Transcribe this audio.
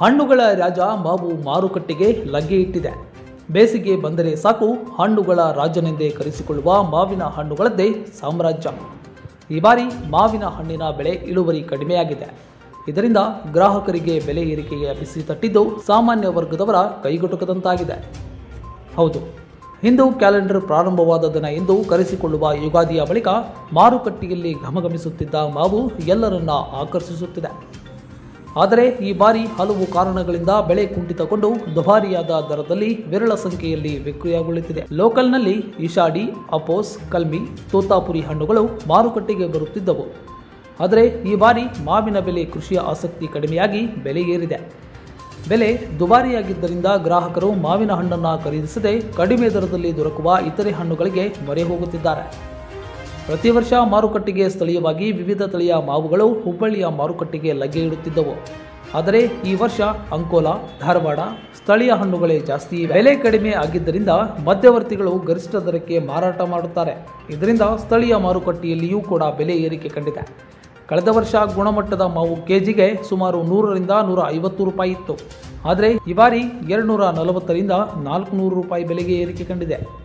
ಹಣ್ಣುಗಳ ರಾಜ ಮಾವು ಮಾರುಕಟ್ಟೆಗೆ ಲಗ್ಗೆ ಇಟ್ಟಿದೆ ಬೇಸಿಗೆ ಬಂದರೆ ಸಾಕು ಹಣ್ಣುಗಳ ರಾಜನೆಂದೇ ಕರೆಸಿಕೊಳ್ಳುವ ಮಾವಿನ ಹಣ್ಣುಗಳದ್ದೇ ಸಾಮ್ರಾಜ್ಯ ಈ ಬಾರಿ ಮಾವಿನ ಹಣ್ಣಿನ ಬೆಳೆ ಇಳುವರಿ ಕಡಿಮೆಯಾಗಿದೆ ಇದರಿಂದ ಗ್ರಾಹಕರಿಗೆ ಬೆಲೆ ಏರಿಕೆಗೆ ಬಿಸಿ ತಟ್ಟಿದ್ದು ಸಾಮಾನ್ಯ ವರ್ಗದವರ ಕೈಗೆಟುಕದಂತಾಗಿದೆ ಹೌದು ಹಿಂದೂ ಕ್ಯಾಲೆಂಡರ್ ಪ್ರಾರಂಭವಾದ ದಿನ ಎಂದು ಕರೆಸಿಕೊಳ್ಳುವ ಯುಗಾದಿಯ ಬಳಿಕ ಮಾರುಕಟ್ಟೆಯಲ್ಲಿ ಘಮಘಮಿಸುತ್ತಿದ್ದ ಮಾವು ಎಲ್ಲರನ್ನ ಆಕರ್ಷಿಸುತ್ತಿದೆ ಆದರೆ ಈ ಬಾರಿ ಹಲವು ಕಾರಣಗಳಿಂದ ಬೆಳೆ ಕುಂಠಿತಗೊಂಡು ದುಬಾರಿಯಾದ ದರದಲ್ಲಿ ವಿರಳ ಸಂಖ್ಯೆಯಲ್ಲಿ ವಿಕ್ರಿಯಾಗೊಳ್ಳುತ್ತಿದೆ ಲೋಕಲ್ನಲ್ಲಿ ಇಶಾಡಿ ಅಪೋಸ್ ಕಲ್ಮಿ ತೋತಾಪುರಿ ಹಣ್ಣುಗಳು ಮಾರುಕಟ್ಟೆಗೆ ಬರುತ್ತಿದ್ದವು ಆದರೆ ಈ ಬಾರಿ ಮಾವಿನ ಬೆಲೆ ಕೃಷಿಯ ಆಸಕ್ತಿ ಕಡಿಮೆಯಾಗಿ ಬೆಲೆ ಏರಿದೆ ಬೆಲೆ ದುಬಾರಿಯಾಗಿದ್ದರಿಂದ ಗ್ರಾಹಕರು ಮಾವಿನ ಹಣ್ಣನ್ನು ಖರೀದಿಸದೆ ಕಡಿಮೆ ದರದಲ್ಲಿ ದೊರಕುವ ಇತರೆ ಹಣ್ಣುಗಳಿಗೆ ಮೊರೆ ಹೋಗುತ್ತಿದ್ದಾರೆ ಪ್ರತಿ ವರ್ಷ ಮಾರುಕಟ್ಟೆಗೆ ಸ್ಥಳೀಯವಾಗಿ ವಿವಿಧ ತಳಿಯ ಮಾವುಗಳು ಹುಬ್ಬಳ್ಳಿಯ ಮಾರುಕಟ್ಟೆಗೆ ಲಗ್ಗೆ ಇಡುತ್ತಿದ್ದವು ಆದರೆ ಈ ವರ್ಷ ಅಂಕೋಲಾ ಧಾರವಾಡ ಸ್ಥಳೀಯ ಹಣ್ಣುಗಳೇ ಜಾಸ್ತಿ ಇವೆ. ಬೆಲೆ ಕಡಿಮೆ ಆಗಿದ್ದರಿಂದ ಮಧ್ಯವರ್ತಿಗಳು ಗರಿಷ್ಠ ದರಕ್ಕೆ ಮಾರಾಟ ಮಾಡುತ್ತಾರೆ ಇದರಿಂದ ಸ್ಥಳೀಯ ಮಾರುಕಟ್ಟೆಯಲ್ಲಿಯೂ ಕೂಡ ಬೆಲೆ ಏರಿಕೆ ಕಂಡಿದೆ ಕಳೆದ ವರ್ಷ ಗುಣಮಟ್ಟದ ಮಾವು ಕೆಜಿಗೆ ಸುಮಾರು ನೂರರಿಂದ ನೂರ ಐವತ್ತು ರೂಪಾಯಿ ಇತ್ತು ಆದರೆ ಈ ಬಾರಿ ಎರಡುನೂರ ನಲವತ್ತರಿಂದ ನಾಲ್ಕುನೂರು ರೂಪಾಯಿ ಬೆಲೆಗೆ ಏರಿಕೆ ಕಂಡಿದೆ